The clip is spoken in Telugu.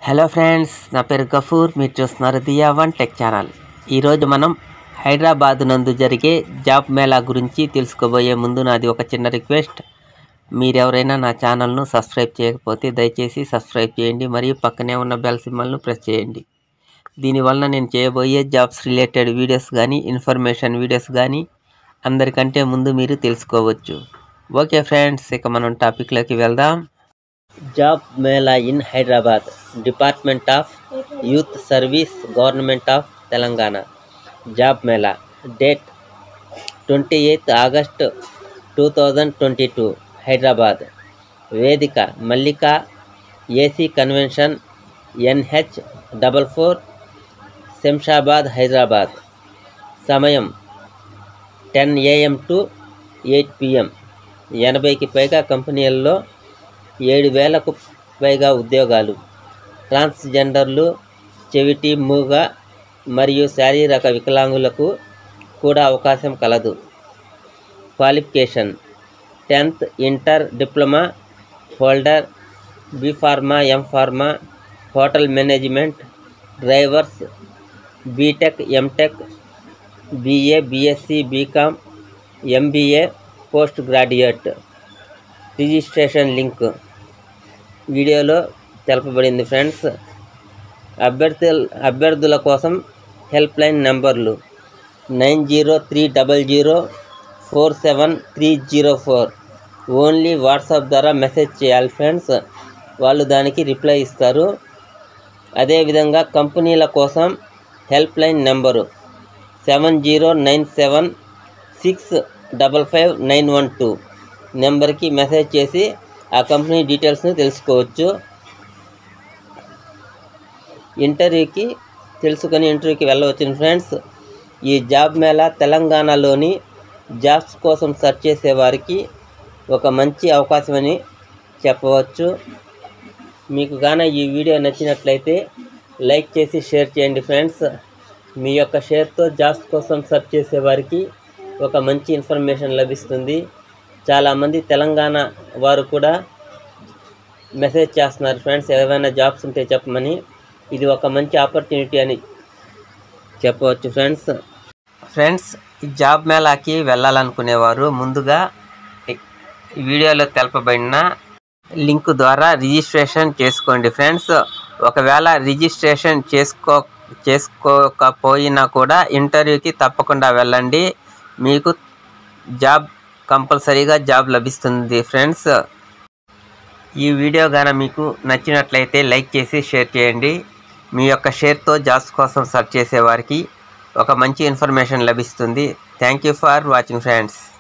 హలో ఫ్రెండ్స్ నా పేరు గఫూర్ మీరు చూస్తున్నారు దియా వన్ టెక్ ఛానల్ ఈరోజు మనం హైదరాబాద్ నందు జరిగే జాబ్ మేళా గురించి తెలుసుకోబోయే ముందు నాది ఒక చిన్న రిక్వెస్ట్ మీరు ఎవరైనా నా ఛానల్ను సబ్స్క్రైబ్ చేయకపోతే దయచేసి సబ్స్క్రైబ్ చేయండి మరియు పక్కనే ఉన్న బెల్ సింబల్ను ప్రెస్ చేయండి దీనివల్ల నేను చేయబోయే జాబ్స్ రిలేటెడ్ వీడియోస్ కానీ ఇన్ఫర్మేషన్ వీడియోస్ కానీ అందరికంటే ముందు మీరు తెలుసుకోవచ్చు ఓకే ఫ్రెండ్స్ ఇక మనం టాపిక్లోకి వెళ్దాం job mela in Hyderabad department of youth service government of Telangana job mela date twenty eighth August two thousand twenty two Hyderabad వేదిక Mallika AC convention NH double four Shamshabad Hyderabad సమయం ten AM to eight PM ఎనభైకి పైగా కంపెనీల్లో ఏడు వేలకు పైగా ఉద్యోగాలు ట్రాన్స్జెండర్లు చెవిటి మూగ మరియు శారీరక వికలాంగులకు కూడా అవకాశం కలదు qualification tenth inter diploma holder B pharma M pharma hotel management drivers BTech MTech BA BSc BCom MBA post graduate registration link వీడియోలో తెలపబడింది ఫ్రెండ్స్ అభ్యర్థుల అభ్యర్థుల కోసం హెల్ప్ లైన్ నెంబర్లు nine zero three double zero four seven three zero four only WhatsApp ద్వారా మెసేజ్ చేయాలి ఫ్రెండ్స్ వాళ్ళు దానికి రిప్లై ఇస్తారు అదేవిధంగా కంపెనీల కోసం help line number seven zero nine seven six double five nine one two నెంబర్కి మెసేజ్ చేసి ఆ కంపెనీ డీటెయిల్స్ని తెలుసుకోవచ్చు ఇంటర్వ్యూకి తెలుసుకొని ఇంటర్వ్యూకి వెళ్ళవచ్చు ఫ్రెండ్స్ ఈ జాబ్ మేళా తెలంగాణలోని జాబ్స్ కోసం సెర్చ్ చేసే వారికి ఒక మంచి అవకాశం అని చెప్పవచ్చు మీకు గాన ఈ వీడియో నచ్చినట్లయితే లైక్ చేసి షేర్ చేయండి ఫ్రెండ్స్ మీ యొక్క షేర్తో జాబ్స్ కోసం సెర్చ్ చేసే వారికి ఒక మంచి ఇన్ఫర్మేషన్ లభిస్తుంది చాలామంది తెలంగాణ వారు కూడా మెసేజ్ చేస్తున్నారు ఫ్రెండ్స్ ఏవైనా జాబ్స్ ఉంటే చెప్పమని ఇది ఒక మంచి ఆపర్చునిటీ అని చెప్పవచ్చు ఫ్రెండ్స్ ఫ్రెండ్స్ ఈ జాబ్ మేళాకి వెళ్ళాలనుకునేవారు ముందుగా ఈ వీడియోలో తెలపబడిన లింక్ ద్వారా రిజిస్ట్రేషన్ చేసుకోండి ఫ్రెండ్స్ ఒకవేళ రిజిస్ట్రేషన్ చేసుకో చేసుకోకపోయినా కూడా ఇంటర్వ్యూకి తప్పకుండా వెళ్ళండి మీకు జాబ్ కంపల్సరీగా జాబ్ లభిస్తుంది ఫ్రెండ్స్ ఈ వీడియో గాన మీకు నచ్చినట్లయితే లైక్ చేసి షేర్ చేయండి మీ యొక్క షేర్తో జాబ్స్ కోసం సెర్చ్ చేసే వారికి ఒక మంచి ఇన్ఫర్మేషన్ లభిస్తుంది thank you for watching friends